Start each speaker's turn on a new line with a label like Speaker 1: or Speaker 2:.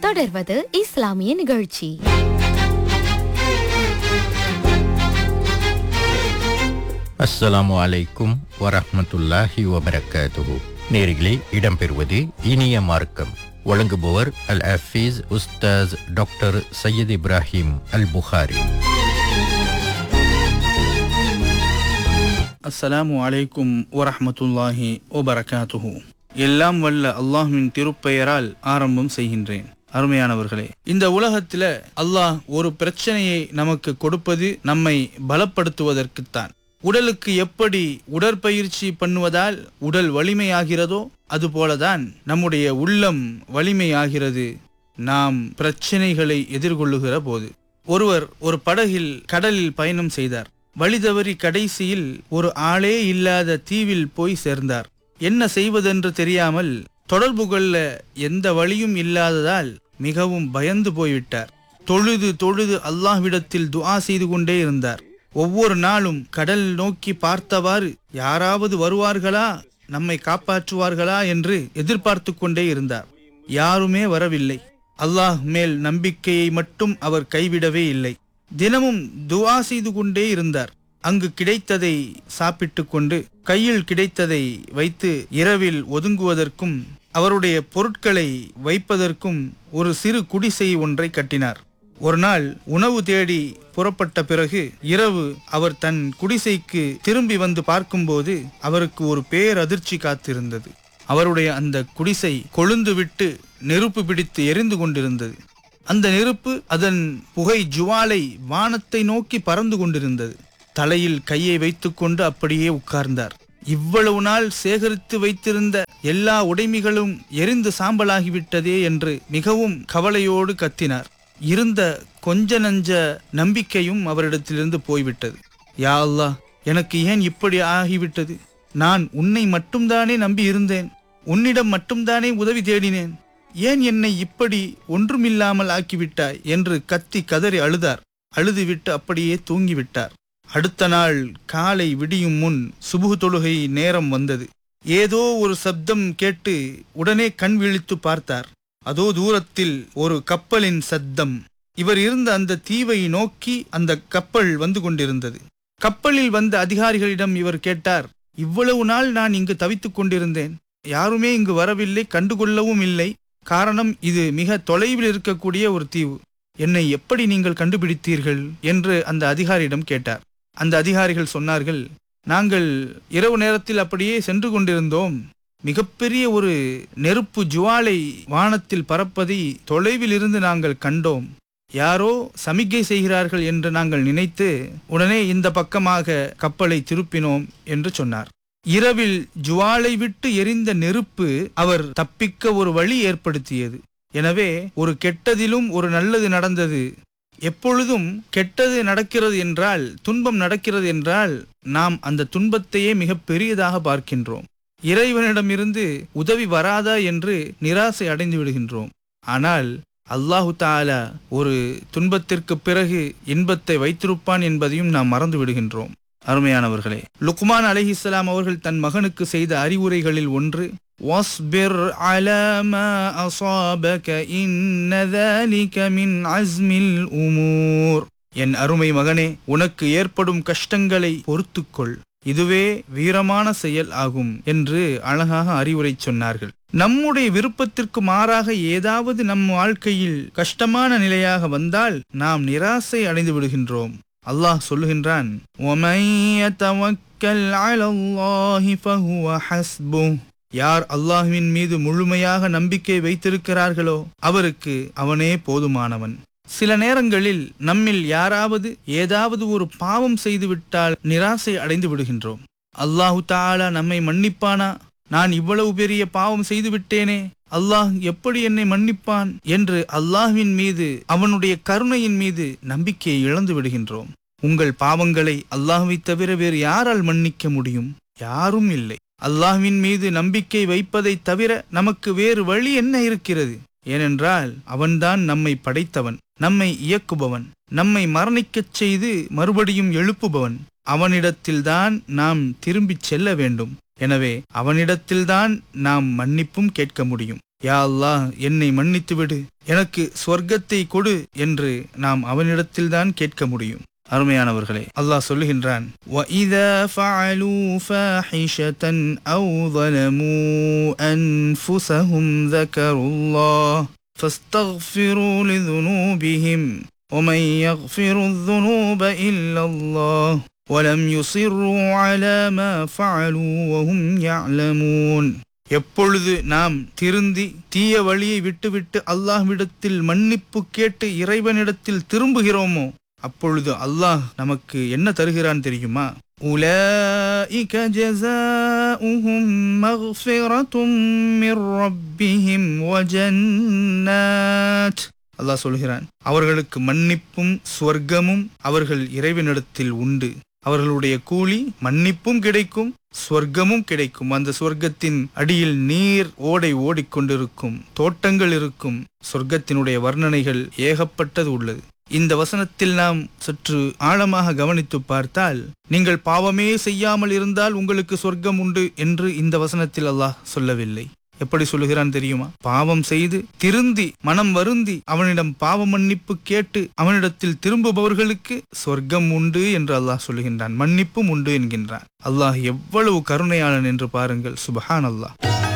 Speaker 1: தொடர்வது இஸ்லாமிய நிகழ்ச்சி
Speaker 2: அஸ்ஸலாமு அலைக்கும் வரஹ்மத்துல்லாஹி வபரகாத்துஹு நேரிலே இடம்பெறுவது இனிய மார்க்கம் வழங்குபவர் அல் ஹஃபீஸ் உஸ்தாஸ் டாக்டர் சையத் இப்ராஹிம் அல் புகாரி
Speaker 3: அஸ்ஸலாமு அலைக்கும் வரஹ்மத்துல்லாஹி வபரகாத்துஹு எல்லாம் வல்ல அல்லாஹ்வின் திருப்பெயரால் ஆரம்பம் செய்கின்றேன் அருமையானவர்களே இந்த உலகத்துல அல்லாஹ் ஒரு பிரச்சனையை நமக்கு கொடுப்பது நம்மை பலப்படுத்துவதற்குத்தான் உடலுக்கு எப்படி உடற்பயிற்சி பண்ணுவதால் உடல் வலிமையாகிறதோ அதுபோலதான் நம்முடைய உள்ளம் வலிமையாகிறது நாம் பிரச்சனைகளை எதிர்கொள்ளுகிற போது ஒருவர் ஒரு படகில் கடலில் பயணம் செய்தார் வழி தவறி கடைசியில் ஒரு ஆளே இல்லாத தீவில் போய் சேர்ந்தார் என்ன செய்வதென்று தெரியாமல் தொடர்பு கொள்ள எந்த வழியும் இல்லாததால் மிகவும் பயந்து போய்விட்டார் தொழுது தொழுது அல்லாஹ்விடத்தில் துஆ செய்து கொண்டே இருந்தார் ஒவ்வொரு நாளும் கடல் நோக்கி பார்த்தவாறு யாராவது வருவார்களா நம்மை காப்பாற்றுவார்களா என்று எதிர்பார்த்து கொண்டே இருந்தார் யாருமே வரவில்லை அல்லாஹ் மேல் நம்பிக்கையை மட்டும் அவர் கைவிடவே இல்லை தினமும் துஆ செய்து கொண்டே இருந்தார் அங்கு கிடைத்ததை சாப்பிட்டு கொண்டு கையில் கிடைத்ததை வைத்து இரவில் ஒதுங்குவதற்கும் அவருடைய பொருட்களை வைப்பதற்கும் ஒரு சிறு குடிசை ஒன்றை கட்டினார் ஒரு நாள் உணவு தேடி புறப்பட்ட பிறகு இரவு அவர் தன் குடிசைக்கு திரும்பி வந்து பார்க்கும்போது அவருக்கு ஒரு பேரதிர்ச்சி காத்திருந்தது அவருடைய அந்த குடிசை கொழுந்து விட்டு நெருப்பு பிடித்து எரிந்து கொண்டிருந்தது அந்த நெருப்பு அதன் புகை ஜுவாலை வானத்தை நோக்கி பறந்து கொண்டிருந்தது தலையில் கையை வைத்துக்கொண்டு அப்படியே உட்கார்ந்தார் இவ்வளவு நாள் சேகரித்து வைத்திருந்த எல்லா உடைமைகளும் எரிந்து சாம்பலாகிவிட்டதே என்று மிகவும் கவலையோடு கத்தினார் இருந்த கொஞ்ச நஞ்ச நம்பிக்கையும் அவரிடத்திலிருந்து போய்விட்டது யா அல்லாஹ் எனக்கு ஏன் இப்படி ஆகிவிட்டது நான் உன்னை மட்டும்தானே நம்பி இருந்தேன் உன்னிடம் மட்டும்தானே உதவி தேடினேன் ஏன் என்னை இப்படி ஒன்றுமில்லாமல் ஆக்கிவிட்டாய் என்று கத்தி கதறி அழுதார் அழுதுவிட்டு அப்படியே தூங்கிவிட்டார் அடுத்த நாள் காலை விடியும் முன் சுபுகு தொழுகை நேரம் வந்தது ஏதோ ஒரு சப்தம் கேட்டு உடனே கண் விழித்து பார்த்தார் அதோ தூரத்தில் ஒரு கப்பலின் சத்தம் இவர் இருந்த அந்த தீவை நோக்கி அந்த கப்பல் வந்து கொண்டிருந்தது கப்பலில் வந்த அதிகாரிகளிடம் இவர் கேட்டார் இவ்வளவு நாள் நான் இங்கு தவித்துக் கொண்டிருந்தேன் யாருமே இங்கு வரவில்லை கண்டுகொள்ளவும் இல்லை காரணம் இது மிக தொலைவில் இருக்கக்கூடிய ஒரு தீவு என்னை எப்படி நீங்கள் கண்டுபிடித்தீர்கள் என்று அந்த அதிகாரியிடம் கேட்டார் அந்த அதிகாரிகள் சொன்னார்கள் நாங்கள் இரவு நேரத்தில் அப்படியே சென்று கொண்டிருந்தோம் மிகப்பெரிய ஒரு நெருப்பு ஜுவாலை வானத்தில் பறப்பதை தொலைவில் இருந்து நாங்கள் கண்டோம் யாரோ சமிக்கை செய்கிறார்கள் என்று நாங்கள் நினைத்து உடனே இந்த பக்கமாக கப்பலை திருப்பினோம் என்று சொன்னார் இரவில் ஜுவாலை விட்டு எரிந்த நெருப்பு அவர் தப்பிக்க ஒரு வழி ஏற்படுத்தியது எனவே ஒரு கெட்டதிலும் ஒரு நல்லது நடந்தது எப்பொழுதும் கெட்டது நடக்கிறது என்றால் துன்பம் நடக்கிறது என்றால் நாம் அந்த துன்பத்தையே மிக பெரியதாக பார்க்கின்றோம் இறைவனிடமிருந்து உதவி வராதா என்று நிராசை அடைந்து விடுகின்றோம் ஆனால் அல்லாஹு தாலா ஒரு துன்பத்திற்கு பிறகு இன்பத்தை வைத்திருப்பான் என்பதையும் நாம் மறந்து விடுகின்றோம் அருமையானவர்களே லுக்மான் அலிஹிஸ்லாம் அவர்கள் தன் மகனுக்கு செய்த அறிவுரைகளில் ஒன்று واصبر على ما أصابك إن ذلك من عزم الأمور என் அருமை மகனே உனக்கு ஏற்படும் கஷ்டங்களை பொறுத்துக்கொள் இதுவே வீரமான செயல் ஆகும் என்று அழகாக அறிவுரை சொன்னார்கள் நம்முடைய விருப்பத்திற்கு மாறாக ஏதாவது நம் வாழ்க்கையில் கஷ்டமான நிலையாக வந்தால் நாம் நிராசை அடைந்து விடுகின்றோம் அல்லாஹ் சொல்லுகின்றான் "وَمَن يَتَوَكَّلْ عَلَى اللَّهِ فَهُوَ حَسْبُهُ." யார் அல்லாஹ்வின் மீது முழுமையாக நம்பிக்கை வைத்திருக்கிறார்களோ அவருக்கு அவனே போதுமானவன் சில நேரங்களில் நம்மில் யாராவது ஏதாவது ஒரு பாவம் செய்துவிட்டால் நிராசை அடைந்து விடுகின்றோம் அல்லாஹு தாலா நம்மை மன்னிப்பானா நான் இவ்வளவு பெரிய பாவம் செய்து விட்டேனே அல்லாஹ் எப்படி என்னை மன்னிப்பான் என்று அல்லாஹ்வின் மீது அவனுடைய கருணையின் மீது நம்பிக்கையை இழந்து விடுகின்றோம் உங்கள் பாவங்களை அல்லாஹ்வை தவிர வேறு யாரால் மன்னிக்க முடியும் யாரும் இல்லை அல்லாஹ்வின் மீது நம்பிக்கை வைப்பதை தவிர நமக்கு வேறு வழி என்ன இருக்கிறது ஏனென்றால் அவன்தான் நம்மை படைத்தவன் நம்மை இயக்குபவன் நம்மை மரணிக்கச் செய்து மறுபடியும் எழுப்புபவன் அவனிடத்தில்தான் நாம் திரும்பிச் செல்ல வேண்டும் எனவே அவனிடத்தில்தான் நாம் மன்னிப்பும் கேட்க முடியும் யா அல்லாஹ் என்னை மன்னித்து விடு எனக்கு சொர்க்கத்தை கொடு என்று நாம் அவனிடத்தில்தான் கேட்க முடியும் அருமையானவர்களே அல்லாஹ் சொல்லுகின்றான் وَإِذَا فَعَلُوا فَاحِشَةً أَوْ ظَلَمُوا أَنفُسَهُمْ ذَكَرُوا اللَّهَ فَاسْتَغْفِرُوا لِذُنُوبِهِمْ وَمَنْ يَغْفِرُ الذُّنُوبَ إِلَّا اللَّهُ وَلَمْ يُصِرُّوا عَلَى مَا فَعَلُوا وَهُمْ يَعْلَمُونَ எப்பொழுது நாம் திருந்தி தீய வழியை விட்டுவிட்டு அல்லாஹ்விடத்தில் மன்னிப்பு கேட்டு இறைவனிடத்தில் திரும்புகிறோமோ அப்பொழுது அல்லாஹ் நமக்கு என்ன தருகிறான் தெரியுமா أولئك جزاؤهم مغفرة من ربهم وجنات அல்லாஹ் சொல்கிறான் அவர்களுக்கு மன்னிப்பும் சொர்க்கமும் அவர்கள் இறைவனிடத்தில் உண்டு அவர்களுடைய கூலி மன்னிப்பும் கிடைக்கும் சொர்க்கமும் கிடைக்கும் அந்த சொர்க்கத்தின் அடியில் நீர் ஓடை ஓடிக்கொண்டிருக்கும் தோட்டங்கள் இருக்கும் சொர்க்கத்தினுடைய வர்ணனைகள் ஏகப்பட்டது உள்ளது இந்த வசனத்தில் நாம் சற்று ஆழமாக கவனித்து பார்த்தால் நீங்கள் பாவமே செய்யாமல் இருந்தால் உங்களுக்கு சொர்க்கம் உண்டு என்று இந்த வசனத்தில் அல்லாஹ் சொல்லவில்லை எப்படி சொல்லுகிறான் தெரியுமா பாவம் செய்து திருந்தி மனம் வருந்தி அவனிடம் பாவ மன்னிப்பு கேட்டு அவனிடத்தில் திரும்புபவர்களுக்கு சொர்க்கம் உண்டு என்று அல்லாஹ் சொல்லுகின்றான் மன்னிப்பும் உண்டு என்கின்றான் அல்லாஹ் எவ்வளவு கருணையாளன் என்று பாருங்கள் சுபஹான் அல்லாஹ்